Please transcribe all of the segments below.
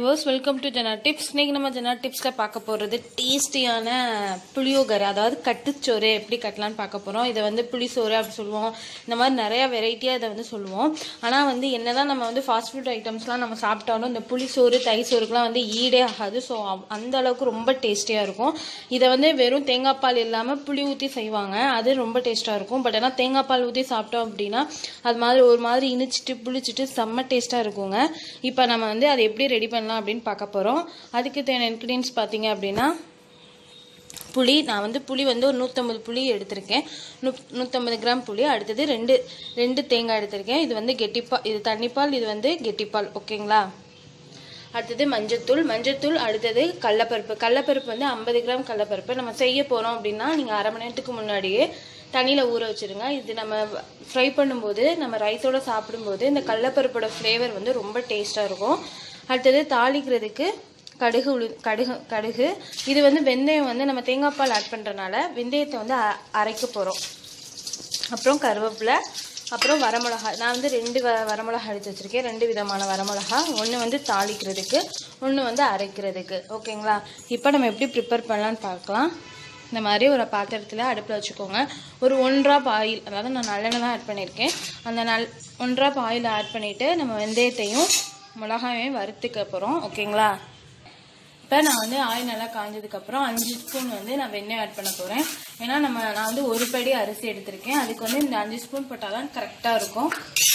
யோஸ் welcome to Jana tips இன்னைக்கு நம்ம ஜனா டிப்ஸில் பார்க்க போகிறது டேஸ்டியான புளியோகரை அதாவது கட்டுச்சோறு எப்படி கட்டலான்னு பார்க்க போகிறோம் இதை வந்து புளிசோறு அப்படி சொல்லுவோம் இந்த மாதிரி நிறையா வெரைட்டியாக இதை வந்து சொல்லுவோம் ஆனால் வந்து என்னதான் நம்ம வந்து ஃபாஸ்ட் ஃபுட் ஐட்டம்ஸ்லாம் நம்ம சாப்பிட்டாலும் இந்த புளிசோறு தை சோறுக்குலாம் வந்து ஈடே ஆகாது ஸோ அந்த அளவுக்கு ரொம்ப டேஸ்டியாக இருக்கும் இதை வந்து வெறும் தேங்காய் பால் இல்லாமல் புளி ஊற்றி செய்வாங்க அது ரொம்ப டேஸ்ட்டாக இருக்கும் பட் ஆனால் தேங்காய் பால் ஊற்றி சாப்பிட்டோம் அப்படின்னா அது மாதிரி ஒரு மாதிரி இனிச்சிட்டு புளிச்சிட்டு செம்ம டேஸ்ட்டாக இருக்குங்க இப்போ நம்ம வந்து அதை எப்படி ரெடி பண்ணலாம் அப்படின்னு பார்க்க போகிறோம் அதுக்கு தேவையான இன்க்ரீடியன்ஸ் பார்த்தீங்க அப்படின்னா புளி நான் வந்து புளி வந்து ஒரு நூற்றம்பது புளி எடுத்திருக்கேன் நூ நூற்றம்பது கிராம் புளி அடுத்தது ரெண்டு ரெண்டு தேங்காய் எடுத்திருக்கேன் இது வந்து கெட்டிப்பால் இது தண்ணிப்பால் இது வந்து கெட்டிப்பால் ஓகேங்களா அடுத்தது மஞ்சத்தூள் மஞ்சத்தூள் அடுத்தது கடலப்பருப்பு கடலப்பருப்பு வந்து ஐம்பது கிராம் கடலப்பருப்பு நம்ம செய்ய போகிறோம் அப்படின்னா நீங்கள் அரை மணி நேரத்துக்கு முன்னாடியே தண்ணியில் ஊற வச்சுருங்க இது நம்ம ஃப்ரை பண்ணும்போது நம்ம ரைத்தோட சாப்பிடும்போது இந்த கடலப்பருப்போட ஃப்ளேவர் வந்து ரொம்ப டேஸ்ட்டாக இருக்கும் அடுத்தது தாளிக்கிறதுக்கு கடுகு உளு கடுகு கடுகு இது வந்து வெந்தயம் வந்து நம்ம தேங்காய் பால் ஆட் பண்ணுறனால வெந்தயத்தை வந்து அ- அரைக்க போகிறோம் அப்புறம் கருவேப்பிலை அப்புறம் வரமிளகா நான் வந்து ரெண்டு வ வரமிளகா எடுத்து வச்சுருக்கேன் ரெண்டு விதமான வரமிளகா ஒன்று வந்து தாளிக்கிறதுக்கு ஒன்று வந்து அரைக்கிறதுக்கு ஓகேங்களா இப்போ நம்ம எப்படி ப்ரிப்பேர் பண்ணலான்னு பார்க்கலாம் இந்த மாதிரி ஒரு பாத்திரத்தில் அடுப்பில் வச்சுக்கோங்க ஒரு ஒன் ட்ராப் ஆயில் அதாவது நான் நல்லெண்ணெய் தான் ஆட் பண்ணியிருக்கேன் அந்த நல் ஒன் ட்ராப் ஆயில் ஆட் பண்ணிவிட்டு நம்ம வெந்தயத்தையும் மிளகாயையும் வறுத்துக்க போகிறோம் ஓகேங்களா இப்போ நான் வந்து ஆயில் நல்லா காஞ்சதுக்கப்புறம் அஞ்சு ஸ்பூன் வந்து நான் வெண்ணெய் ஆட் பண்ண போகிறேன் ஏன்னா நம்ம நான் வந்து ஒரு படி அரிசி எடுத்திருக்கேன் அதுக்கு வந்து இந்த அஞ்சு ஸ்பூன் போட்டால் தான் கரெக்டாக இருக்கும்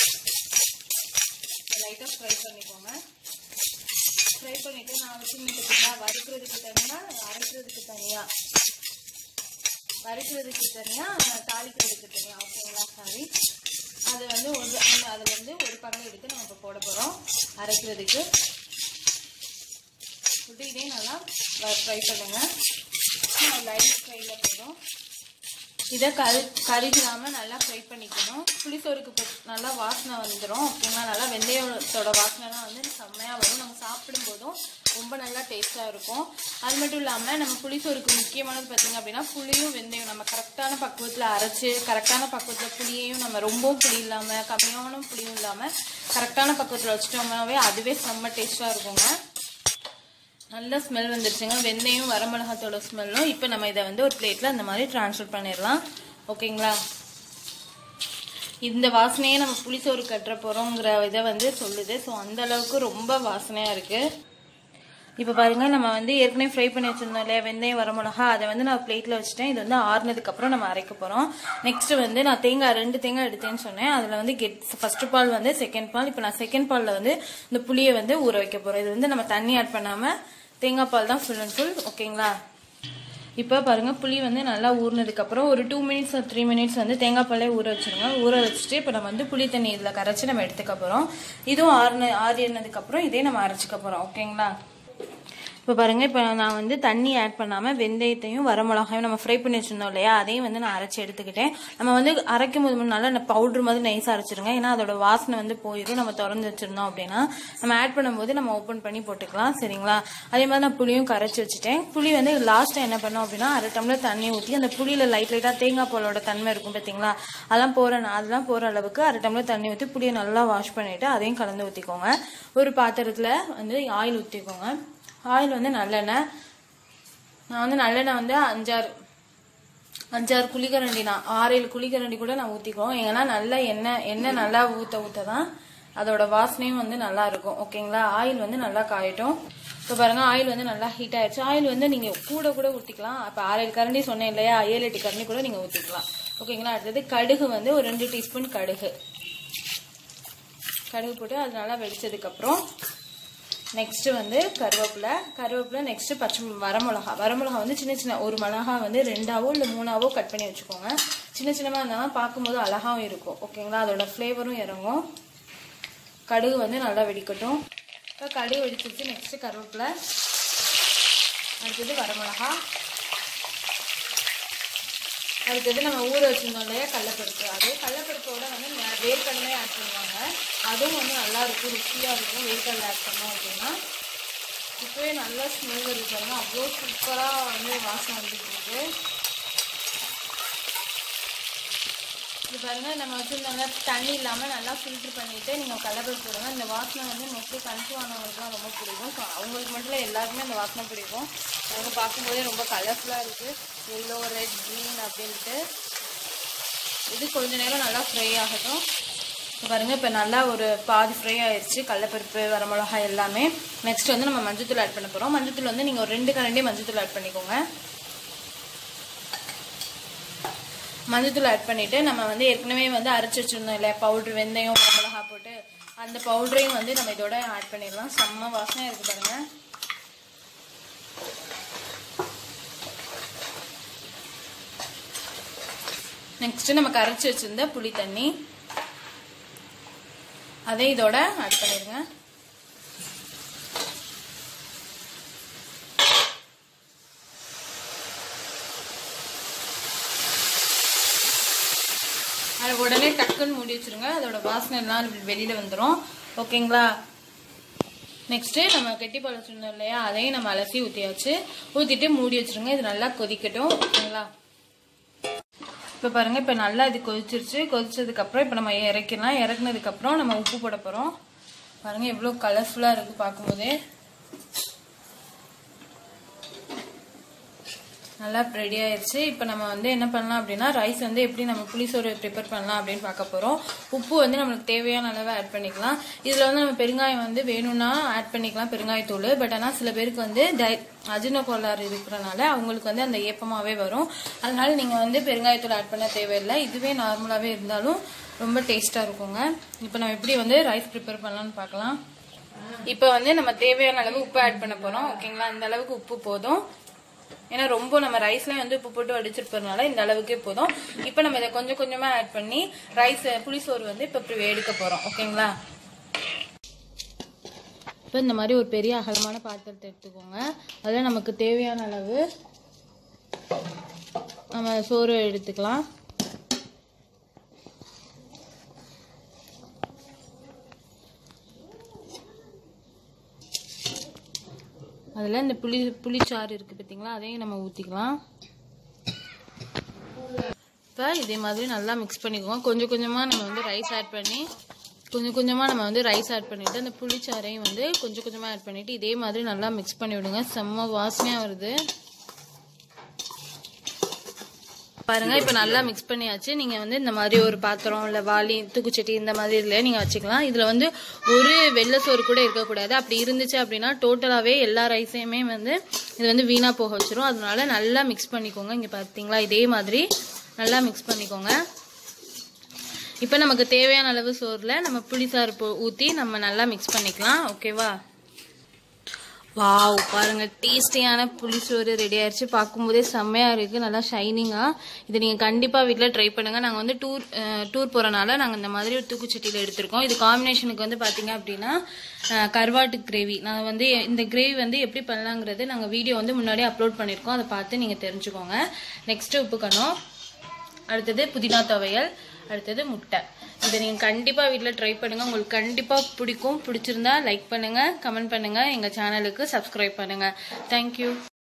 லைட்டாக ஃப்ரை பண்ணிக்கோங்க ஃப்ரை பண்ணிவிட்டு நான் வச்சுருந்தீங்களா வறுக்கிறதுக்கு தனியாக அரைக்கிறதுக்கு தனியாக வறுக்கிறதுக்கு தனியாக தாளிக்கிறதுக்கு தனியாக ஓகேங்களா சாரி அது வந்து ஒரு அதில் வந்து ஒரு பங்கு எடுத்து நம்ம இப்போ போட போகிறோம் அரைக்கிறதுக்கு ஃபுட்டு இதே நல்லா ஃப்ரை பண்ணுங்க லைட் ஃப்ரையில் போதும் இதை கரு கருகிடாமல் நல்லா ஃப்ரை பண்ணிக்கணும் புளிசோறுக்கு பொ- நல்லா வாசனை வந்துடும் ஓகேங்களா நல்லா வெந்தயத்தோட வாசனைலாம் வந்து செம்மையாக வரும் நம்ம சாப்பிடும் போதும் ரொம்ப நல்லா டேஸ்ட்டாக இருக்கும் அது மட்டும் இல்லாமல் நம்ம புளிசோறுக்கு முக்கியமானது பார்த்திங்க அப்படின்னா புளியும் வெந்தயம் நம்ம கரெக்டான பக்குவத்தில் அரைச்சி கரெக்டான பக்குவத்தில் புளியையும் நம்ம ரொம்பவும் புளி இல்லாமல் கம்மியான புளியும் இல்லாமல் கரெக்டான பக்குவத்தில் வச்சிட்டோம்னாவே அதுவே செம்ம டேஸ்ட்டாக இருக்குங்க நல்ல ஸ்மெல் வந்துருச்சுங்க வெந்தயம் வரமிளகாத்தோட ஸ்மெல்லும் இப்போ நம்ம இதை வந்து ஒரு பிளேட்டில் அந்த மாதிரி ட்ரான்ஸ்ஃபர் பண்ணிடலாம் ஓகேங்களா இந்த வாசனையே நம்ம புளிசோறு கட்டுற போகிறோங்கிற இதை வந்து சொல்லுது ஸோ அந்த அளவுக்கு ரொம்ப வாசனையாக இருக்குது இப்போ பாருங்க நம்ம வந்து ஏற்கனவே ஃப்ரை பண்ணி வச்சிருந்தோம் இல்லையா வெந்தயம் வரமிளகா அதை வந்து நான் பிளேட்டில் வச்சுட்டேன் இது வந்து ஆறுனதுக்கு அப்புறம் நம்ம அரைக்க போகிறோம் நெக்ஸ்ட் வந்து நான் தேங்காய் ரெண்டு தேங்காய் எடுத்தேன்னு சொன்னேன் அதில் வந்து கெட் ஃபர்ஸ்ட் பால் வந்து செகண்ட் பால் இப்போ நான் செகண்ட் பாலில் வந்து இந்த புளியை வந்து ஊற வைக்க போகிறோம் இது வந்து நம்ம தண்ணி ஆட் பண்ணாமல் தேங்காய் பால் தான் ஃபுல் அண்ட் ஃபுல் ஓகேங்களா இப்போ பாருங்க புளி வந்து நல்லா ஊறினதுக்கு அப்புறம் ஒரு டூ மினிட்ஸ் த்ரீ மினிட்ஸ் வந்து தேங்காய் பாலே ஊற வச்சிருங்க ஊற வச்சுட்டு இப்போ நம்ம வந்து புளி தண்ணி இதில் கரைச்சி நம்ம எடுத்துக்க போகிறோம் இதுவும் ஆறுன ஆறினதுக்கு அப்புறம் இதே நம்ம அரைச்சிக்க போகிறோம் ஓகேங்களா இப்போ பாருங்க இப்போ நான் வந்து தண்ணி ஆட் பண்ணாமல் வெந்தயத்தையும் வரமிளகாயும் நம்ம ஃப்ரை பண்ணி வச்சிருந்தோம் இல்லையா அதையும் வந்து நான் அரைச்சி எடுத்துக்கிட்டேன் நம்ம வந்து அரைக்கும் போது முன்னால அந்த பவுடர் மாதிரி நைஸாக அரைச்சிருங்க ஏன்னா அதோட வாசனை வந்து போயிடும் நம்ம திறந்து வச்சிருந்தோம் அப்படின்னா நம்ம ஆட் பண்ணும்போது நம்ம ஓப்பன் பண்ணி போட்டுக்கலாம் சரிங்களா அதே மாதிரி நான் புளியும் கரைச்சி வச்சுட்டேன் புளி வந்து லாஸ்ட்டாக என்ன பண்ணோம் அப்படின்னா அரை டம்ளர் தண்ணி ஊற்றி அந்த புளியில் லைட் லைட்டாக தேங்காய் பாலோட தன்மை இருக்கும் பார்த்தீங்களா அதெல்லாம் போகிற அதெல்லாம் போகிற அளவுக்கு அரை டம்ளர் தண்ணி ஊற்றி புளியை நல்லா வாஷ் பண்ணிவிட்டு அதையும் கலந்து ஊற்றிக்கோங்க ஒரு பாத்திரத்தில் வந்து ஆயில் ஊற்றிக்கோங்க ஆயில் வந்து நல்லெண்ணெய் நான் வந்து நல்லெண்ணெய் வந்து அஞ்சாறு அஞ்சாறு குழிக்கரண்டி நான் ஆறு ஏழு குழிக்கரண்டி கூட நான் ஊற்றிக்குவோம் ஏன்னா நல்ல எண்ணெய் எண்ணெய் நல்லா ஊற்ற ஊற்ற தான் அதோட வாசனையும் வந்து நல்லா இருக்கும் ஓகேங்களா ஆயில் வந்து நல்லா காயட்டும் இப்போ பாருங்க ஆயில் வந்து நல்லா ஹீட் ஆயிடுச்சு ஆயில் வந்து நீங்கள் கூட கூட ஊற்றிக்கலாம் அப்போ ஆறு ஏழு கரண்டி சொன்னேன் இல்லையா ஏழு எட்டு கரண்டி கூட நீங்கள் ஊற்றிக்கலாம் ஓகேங்களா அடுத்தது கடுகு வந்து ஒரு ரெண்டு டீஸ்பூன் கடுகு கடுகு போட்டு அது நல்லா வெடிச்சதுக்கப்புறம் நெக்ஸ்ட் வந்து கருவேப்பிலை கருவேப்பிலை நெக்ஸ்ட் பச்சை வரமிளகா வரமிளகா வந்து சின்ன சின்ன ஒரு மிளகா வந்து ரெண்டாவோ இல்லை மூணாவோ கட் பண்ணி வச்சுக்கோங்க சின்ன சின்னமாக இருந்தாலும் பார்க்கும்போது அழகாவும் இருக்கும் ஓகேங்களா அதோட ஃப்ளேவரும் இறங்கும் கடுகு வந்து நல்லா வெடிக்கட்டும் இப்போ கடுகு வெடிச்சிருச்சு நெக்ஸ்ட் கருவேப்பிலை அடுத்தது வரமிளகா அடுத்தது நம்ம ஊற வச்சிருந்தோம் இல்லையா கடலப்பருப்பு அது கடலப்பருப்போட வந்து நெ- வேர்க்கடலை ஆட் பண்ணுவாங்க அதுவும் வந்து நல்லா இருக்கும் ருசியாக இருக்கும் வேர்க்கடலை ஆட் பண்ணோம் அப்படின்னா இப்போவே நல்லா ஸ்மெல் வருது பாருங்க அவ்வளோ சூப்பராக வந்து வாசனை வந்துட்டு இருக்கு இது பாருங்க நம்ம வச்சுருந்தாங்க தண்ணி இல்லாமல் நல்லா ஃபில்ட்ரு பண்ணிவிட்டு நீங்கள் கடலப்பருப்பு போடுங்க இந்த வாசனை வந்து மோஸ்ட்லி கன்சியூவ் ஆனவங்களுக்குலாம் ரொம்ப பிடிக்கும் ஸோ அவங்களுக்கு மட்டும் இல்லை எல்லாருக்குமே அந்த வாசனை பிடிக்கும் அவங்க பார்க்கும்போதே ரொம்ப கலர்ஃபுல்லாக இருக்குது எல்லோ ரெட் க்ரீன் அப்படின்ட்டு இது கொஞ்ச நேரம் நல்லா ஃப்ரை ஆகட்டும் இப்போ பாருங்க இப்போ நல்லா ஒரு பாதி ஃப்ரை ஆயிடுச்சு கடலப்பருப்பு வரமிளகாய் எல்லாமே நெக்ஸ்ட் வந்து நம்ம மஞ்சத்தூள் ஆட் பண்ண போகிறோம் மஞ்சத்தூள் வந்து நீங்கள் ஒரு ரெண்டு கரண்டி மஞ்சத்தூள் ஆட் பண்ணிக்கோங்க மஞ்சத்தூள் ஆட் பண்ணிவிட்டு நம்ம வந்து ஏற்கனவே வந்து அரைச்சி வச்சுருந்தோம் இல்லையா பவுட்ரு வெந்தயம் மிளகா போட்டு அந்த பவுடரையும் வந்து நம்ம இதோட ஆட் பண்ணிடலாம் செம்ம வாசனையாக இருக்குது பாருங்கள் நெக்ஸ்ட் நம்ம கரைச்சி வச்சிருந்த புளி தண்ணி அதை இதோட ஆட் பண்ணிடுங்க அது உடனே டக்குன்னு மூடி வச்சிருங்க அதோட வாசனை எல்லாம் வெளியில வந்துடும் ஓகேங்களா நெக்ஸ்ட்டு நம்ம கெட்டி பால் வச்சுருந்தோம் இல்லையா அதையும் நம்ம அலசி ஊற்றியாச்சு ஊற்றிட்டு மூடி வச்சிருங்க இது நல்லா கொதிக்கட்டும் ஓகேங்களா இப்போ பாருங்கள் இப்போ நல்லா இது கொதிச்சிருச்சு கொதிச்சதுக்கப்புறம் இப்போ நம்ம இறக்கிடலாம் இறக்குனதுக்கப்புறம் நம்ம உப்பு போட போகிறோம் பாருங்கள் எவ்வளோ கலர்ஃபுல்லாக இருக்குது பார்க்கும்போதே நல்லா ரெடி ஆயிடுச்சு இப்போ நம்ம வந்து என்ன பண்ணலாம் அப்படின்னா ரைஸ் வந்து எப்படி நம்ம புளிசோறு ப்ரிப்பேர் பண்ணலாம் அப்படின்னு பார்க்க போகிறோம் உப்பு வந்து நம்மளுக்கு தேவையான அளவு ஆட் பண்ணிக்கலாம் இதில் வந்து நம்ம பெருங்காயம் வந்து வேணும்னா ஆட் பண்ணிக்கலாம் பெருங்காயத்தூள் பட் ஆனால் சில பேருக்கு வந்து டை அஜின கோளாறு இருக்கிறனால அவங்களுக்கு வந்து அந்த ஏப்பமாகவே வரும் அதனால நீங்கள் வந்து பெருங்காயத்தூள் ஆட் பண்ண தேவையில்லை இதுவே நார்மலாகவே இருந்தாலும் ரொம்ப டேஸ்ட்டாக இருக்குங்க இப்போ நம்ம எப்படி வந்து ரைஸ் ப்ரிப்பேர் பண்ணலாம்னு பார்க்கலாம் இப்போ வந்து நம்ம தேவையான அளவு உப்பு ஆட் பண்ண போகிறோம் ஓகேங்களா இந்த அளவுக்கு உப்பு போதும் ஏன்னா ரொம்ப நம்ம ரைஸ்ல வந்து உப்பு போட்டு வடிச்சிருப்பதுனால இந்த அளவுக்கே போதும் இப்போ நம்ம இதை கொஞ்சம் கொஞ்சமா ஆட் பண்ணி ரைஸ் புளிசோறு வந்து இப்போ இப்படி எடுக்க போறோம் ஓகேங்களா இப்போ இந்த மாதிரி ஒரு பெரிய அகலமான பாத்திரத்தை எடுத்துக்கோங்க அதில் நமக்கு தேவையான அளவு நம்ம சோறு எடுத்துக்கலாம் அதில் இந்த புளி புளிச்சாறு இருக்குது பார்த்தீங்களா அதையும் நம்ம ஊற்றிக்கலாம் இப்போ இதே மாதிரி நல்லா மிக்ஸ் பண்ணிக்குவோம் கொஞ்சம் கொஞ்சமாக நம்ம வந்து ரைஸ் ஆட் பண்ணி கொஞ்சம் கொஞ்சமாக நம்ம வந்து ரைஸ் ஆட் பண்ணிவிட்டு அந்த புளிச்சாறையும் வந்து கொஞ்சம் கொஞ்சமாக ஆட் பண்ணிவிட்டு இதே மாதிரி நல்லா மிக்ஸ் பண்ணி விடுங்க செம்ம வாசனையாக வருது பாருங்க இப்போ நல்லா மிக்ஸ் பண்ணியாச்சு நீங்க வந்து இந்த மாதிரி ஒரு பாத்திரம் இல்ல வாளி தூக்குச்சட்டி இந்த மாதிரி இதுல நீங்க வச்சுக்கலாம் இதுல வந்து ஒரு வெள்ளை சோறு கூட இருக்கக்கூடாது அப்படி இருந்துச்சு அப்படின்னா டோட்டலாவே எல்லா ரைஸையுமே வந்து இது வந்து வீணா போக வச்சிரும் அதனால நல்லா மிக்ஸ் பண்ணிக்கோங்க இங்க பாத்தீங்களா இதே மாதிரி நல்லா மிக்ஸ் பண்ணிக்கோங்க இப்போ நமக்கு தேவையான அளவு சோறுல நம்ம புளிசாறு ஊற்றி நம்ம நல்லா மிக்ஸ் பண்ணிக்கலாம் ஓகேவா வாவ் பாருங்க டேஸ்டியான புளிசோறு ரெடி ஆயிடுச்சு பார்க்கும்போதே செம்மையா இருக்கு நல்லா ஷைனிங்கா இதை நீங்க கண்டிப்பா வீட்டில் ட்ரை பண்ணுங்க நாங்கள் வந்து டூர் டூர் போறனால நாங்கள் இந்த மாதிரி ஒரு தூக்குச்சட்டியில் எடுத்திருக்கோம் இது காம்பினேஷனுக்கு வந்து பாத்தீங்க அப்படின்னா அஹ், கருவாட்டு கிரேவி நான் வந்து இந்த கிரேவி வந்து எப்படி பண்ணலாங்கிறது நாங்கள் வீடியோ வந்து முன்னாடியே அப்லோட் பண்ணியிருக்கோம் அதை பார்த்து நீங்க தெரிஞ்சுக்கோங்க நெக்ஸ்ட் உப்பு கணம் அடுத்தது புதினா துவையல் அடுத்தது முட்டை இதை நீங்கள் கண்டிப்பாக வீட்டில் ட்ரை பண்ணுங்கள் உங்களுக்கு கண்டிப்பாக பிடிக்கும் பிடிச்சிருந்தா லைக் பண்ணுங்கள் கமெண்ட் பண்ணுங்கள் எங்கள் சேனலுக்கு சப்ஸ்கிரைப் பண்ணுங்கள் தேங்க்யூ